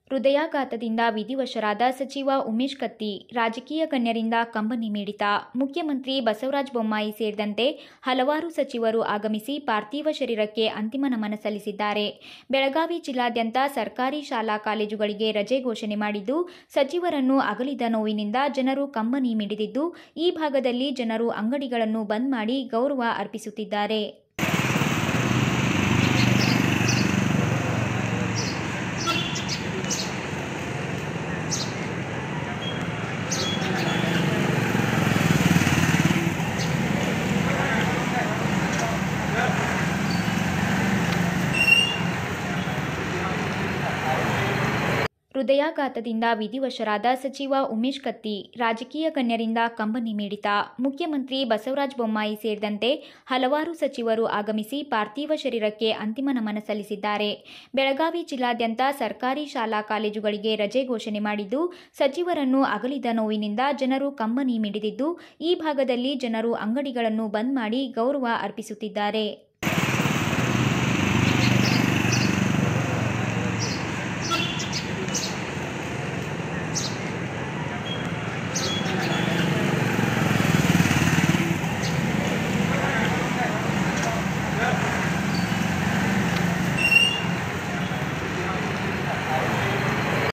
ಹೃದಯಾಘಾತದಿಂದ ವಿಧಿವಶರಾದ ಸಚಿವ ಉಮೇಶ್ ಕತ್ತಿ ರಾಜಕೀಯ ಗಣ್ಯರಿಂದ ಕಂಬನಿ ಮಿಡಿತ ಮುಖ್ಯಮಂತ್ರಿ ಬಸವರಾಜ ಬೊಮ್ಮಾಯಿ ಸೇರಿದಂತೆ ಹಲವಾರು ಸಚಿವರು ಆಗಮಿಸಿ ಪಾರ್ಥಿವ ಶರೀರಕ್ಕೆ ಅಂತಿಮ ನಮನ ಸಲ್ಲಿಸಿದ್ದಾರೆ ಬೆಳಗಾವಿ ಜಿಲ್ಲಾದ್ಯಂತ ಸರ್ಕಾರಿ ಶಾಲಾ ಕಾಲೇಜುಗಳಿಗೆ ರಜೆ ಘೋಷಣೆ ಮಾಡಿದ್ದು ಸಚಿವರನ್ನು ಅಗಲಿದ ನೋವಿನಿಂದ ಜನರು ಕಂಬನಿ ಮಿಡಿದಿದ್ದು ಈ ಭಾಗದಲ್ಲಿ ಜನರು ಅಂಗಡಿಗಳನ್ನು ಬಂದ್ ಮಾಡಿ ಗೌರವ ಅರ್ಪಿಸುತ್ತಿದ್ದಾರೆ ಹೃದಯಾಘಾತದಿಂದ ವಿಧಿವಶರಾದ ಸಚಿವ ಉಮೇಶ್ ಕತ್ತಿ ರಾಜಕೀಯ ಗಣ್ಯರಿಂದ ಕಂಬನಿ ಮಿಡಿತ ಮುಖ್ಯಮಂತ್ರಿ ಬಸವರಾಜ ಬೊಮ್ಮಾಯಿ ಸೇರಿದಂತೆ ಹಲವಾರು ಸಚಿವರು ಆಗಮಿಸಿ ಪಾರ್ಥಿವ ಶರೀರಕ್ಕೆ ಅಂತಿಮ ನಮನ ಸಲ್ಲಿಸಿದ್ದಾರೆ ಬೆಳಗಾವಿ ಜಿಲ್ಲಾದ್ಯಂತ ಸರ್ಕಾರಿ ಶಾಲಾ ಕಾಲೇಜುಗಳಿಗೆ ರಜೆ ಘೋಷಣೆ ಮಾಡಿದ್ದು ಸಚಿವರನ್ನು ಅಗಲಿದ ನೋವಿನಿಂದ ಜನರು ಕಂಬನಿ ಮಿಡಿದಿದ್ದು ಈ ಭಾಗದಲ್ಲಿ ಜನರು ಅಂಗಡಿಗಳನ್ನು ಬಂದ್ ಮಾಡಿ ಗೌರವ ಅರ್ಪಿಸುತ್ತಿದ್ದಾರೆ